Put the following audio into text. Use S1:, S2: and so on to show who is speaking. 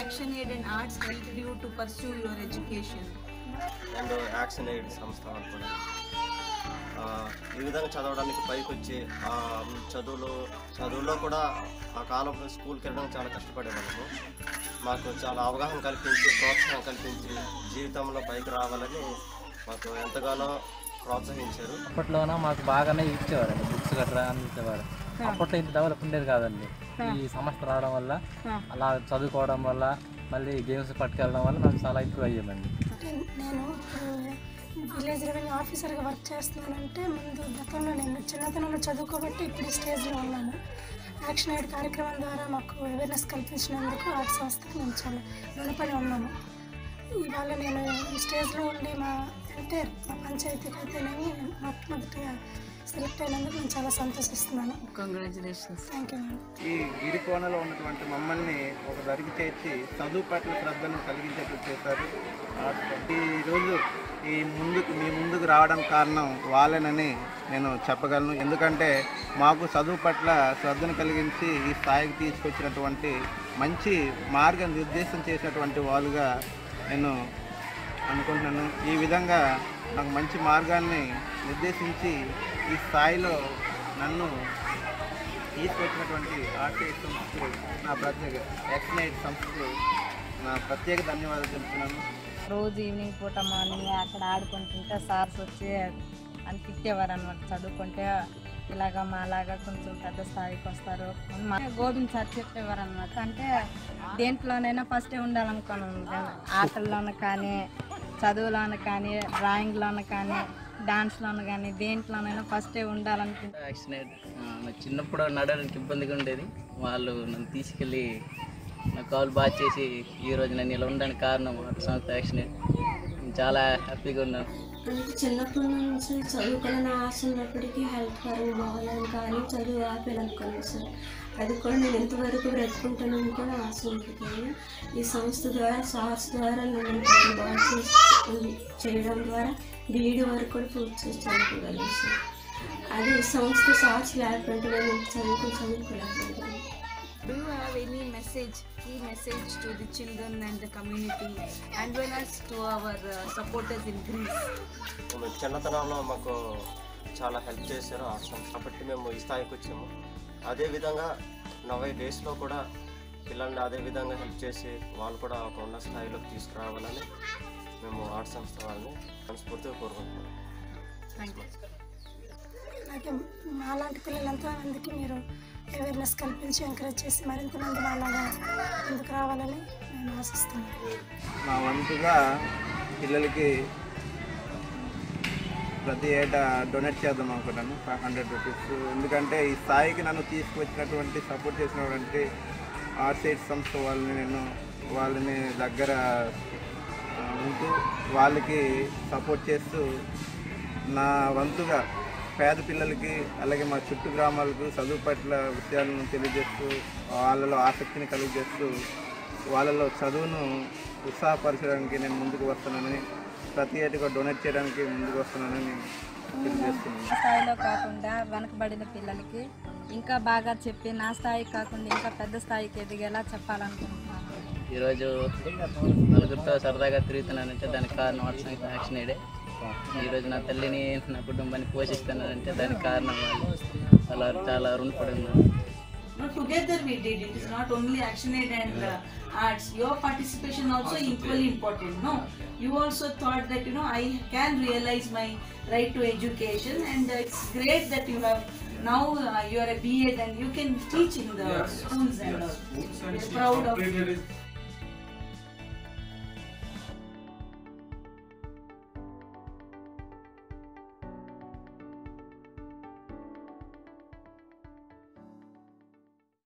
S1: Action Aid and Arts helped you to pursue your education?
S2: And action aid సంస్థ వాళ్ళు కూడా ఆ, ఈ విధంగా చదవడానికి పైకి వచ్చి ఆ, చదువులో చదువులో కూడా ఆ కాలంలో స్కూల్కి వెళ్ళడం చాలా కష్టపడేవాళ్ళము మాకు చాలా అవగాహన కల్పించి ప్రోత్సాహం కల్పించి జీవితంలో పైకి రావాలని మాకు ఎంతగానో ప్రోత్సహించారు
S3: అప్పట్లోన మాకు బాగానే ఇచ్చేవారండి బుక్స్ గట్రా అందించేవారు అప్పట్లో ఇంత డెవలప్ ఉండేది కాదండి ఈ సంస్థ రావడం వల్ల అలా చదువుకోవడం వల్ల మళ్ళీ గేమ్స్ పట్టుకెళ్ళడం వల్ల నాకు చాలా ఇంప్రూవ్ అయ్యామండి
S4: నేను విలేజ్ రెవెన్యూ ఆఫీసర్గా వర్క్ చేస్తున్నానంటే ముందు గతంలో నేను చిన్నతనంలో చదువుకోబట్టి ఇప్పుడు ఈ స్టేజ్లో ఉన్నాను యాక్షన్ ఎయిడ్ కార్యక్రమం ద్వారా మాకు అవేర్నెస్ కల్పించినందుకు ఆ సంస్థకు మేము చాలా రుణపడి ఉన్నాము ఇవాళ నేను ఈ స్టేజ్లో ఉండి మా అంటే మా పంచాయతీకి అయితేనేమి మొట్టమొదటిగా సెలెక్ట్ అయినందుకు నేను చాలా సంతోషిస్తున్నాను
S1: Congratulations.
S4: థ్యాంక్ యూ మేడం
S5: ఈ గిరికోనలో ఉన్నటువంటి మమ్మల్ని ఒక దరికి చేర్చి చదువు పట్ల శ్రద్ధను కలిగించేట్టు చేశారు ఆ ఈరోజు ఈ ముందుకు మీ ముందుకు రావడం కారణం వాళ్ళనని నేను చెప్పగలను ఎందుకంటే మాకు చదువు పట్ల శ్రద్ధను కలిగించి ఈ స్థాయికి తీసుకొచ్చినటువంటి మంచి మార్గం నిర్దేశం చేసినటువంటి వాళ్ళుగా నేను అనుకుంటున్నాను ఈ విధంగా నాకు మంచి మార్గాన్ని నిర్దేశించి ఈ స్థాయిలో నన్ను తీసుకొచ్చినటువంటి ఆర్టీఐ సంస్థకు నా ప్రత్యేక ఎక్స్నైట్ సంస్థకు నా ప్రత్యేక ధన్యవాదాలు తెలుపుతున్నాను
S6: రోజు ఈవినింగ్ పూట మార్నింగ్ అక్కడ ఆడుకుంటుంటే సార్స్ వచ్చి అని తిట్టేవారు అనమాట చదువుకుంటే ఇలాగ మాలాగా కొంచెం పెద్ద స్థాయికి వస్తారు మా గోవింద్ సార్ చెప్పేవారు అనమాట అంటే దేంట్లోనైనా ఫస్టే ఉండాలనుకోను ఆటల్లోనూ కానీ చదువులోను కానీ డ్రాయింగ్లోను కానీ డాన్స్లోను కానీ దేంట్లోనైనా ఫస్టే ఉండాలనుకుంటే
S3: యాక్షన్ ఎయిడ్ నాకు చిన్నప్పుడు నడవడానికి ఇబ్బందిగా ఉండేది వాళ్ళు నన్ను తీసుకెళ్ళి నా కాల్ బాగా చేసి ఈ రోజు నేను ఇలా ఉండడానికి కారణం వాటర్ సంస్థ యాక్షన్ ఎయిడ్ నేను చాలా హ్యాపీగా ఉన్నాను
S7: అంటే చిన్నప్పటి నుంచి చదువుకోవాలని ఆశ ఉన్నప్పటికీ హెల్త్ పరంగా బాగాలని కానీ చదువు ఆపేయాలనుకున్నాను సార్ అది కూడా నేను ఎంతవరకు బ్రతుకుంటానని కూడా ఆశ ఉంటుంది ఈ సంస్థ ద్వారా సార్స్ ద్వారా నేను చాలా బాగా చేసి చేయడం ద్వారా బీఈడి వరకు కూడా పూర్తి చేసి చదువుకోగలను సార్ అది ఈ సంస్థ సార్స్ లేకపోతే నేను ఇంత చదువుకుని చదువుకోలేకపోతున్నాను
S1: Do you have any message, key message to the children and the community, and well as to our uh, supporters in Greece?
S2: మేము చిన్నతనంలో మాకు చాలా హెల్ప్ చేశారు ఆ సంస్థ కాబట్టి మేము ఈ స్థాయికి వచ్చాము అదేవిధంగా నలభై డేస్లో కూడా పిల్లల్ని అదే విధంగా హెల్ప్ చేసి వాళ్ళు కూడా ఒక ఉన్న స్థాయిలోకి తీసుకురావాలని మేము ఆర్ట్ సంస్థ వాళ్ళని మనస్ఫూర్తిగా కోరుకుంటున్నాం
S1: Thank you.
S4: అలాగే మాలాంటి పిల్లలంతా మందికి మీరు అవేర్నెస్ కల్పించి ఎంకరేజ్ చేసి మరింత మంది అలాగా ముందుకు రావాలని నేను ఆశిస్తున్నాను
S5: నా వంతుగా పిల్లలకి ప్రతి ఏటా డొనేట్ చేద్దాం అనుకుంటాను ఫైవ్ హండ్రెడ్ రూపీస్ ఎందుకంటే ఈ స్థాయికి నన్ను తీసుకువచ్చినటువంటి సపోర్ట్ చేసినటువంటి ఆర్సైడ్ సంస్థ వాళ్ళని నేను వాళ్ళని దగ్గర ఆ, ఉంటూ వాళ్ళకి సపోర్ట్ చేస్తూ నా వంతుగా పేద పిల్లలకి అలాగే మా చుట్టూ గ్రామాలకు చదువు పట్ల విషయాలను తెలియజేస్తూ వాళ్ళలో ఆసక్తిని కలిగజేస్తూ వాళ్ళలో చదువును ఉత్సాహపరచడానికి నేను ముందుకు వస్తున్నానని ప్రతి ఏటిగా డొనేట్ చేయడానికి ముందుకు వస్తున్నానని తెలియజేస్తున్నాను
S6: స్థాయిలో కాకుండా వెనకబడిన పిల్లలకి ఇంకా బాగా చెప్పి నా స్థాయికి కాకుండా ఇంకా పెద్ద స్థాయికి ఎదిగేలా చెప్పాలనుకుంటున్నాను
S3: ఈరోజు నలుగురితో సరదాగా తిరుగుతున్నానంటే దానికి కారణం వాటర్ సంస్థ యాక్షన్ ఎయిడే ఈరోజు నా తల్లిని నా కుటుంబాన్ని పోషిస్తున్నానంటే దానికి కారణం వాళ్ళు వాళ్ళు చాలా రుణపడి ఉన్నారు
S1: No, together we did. It is not only action aid and uh, arts. Your participation also equally important. No, you also thought that you know I can realize my right to education, and uh, it's great that you have now uh, you are a B.Ed and you can teach in the schools and all. We're proud of.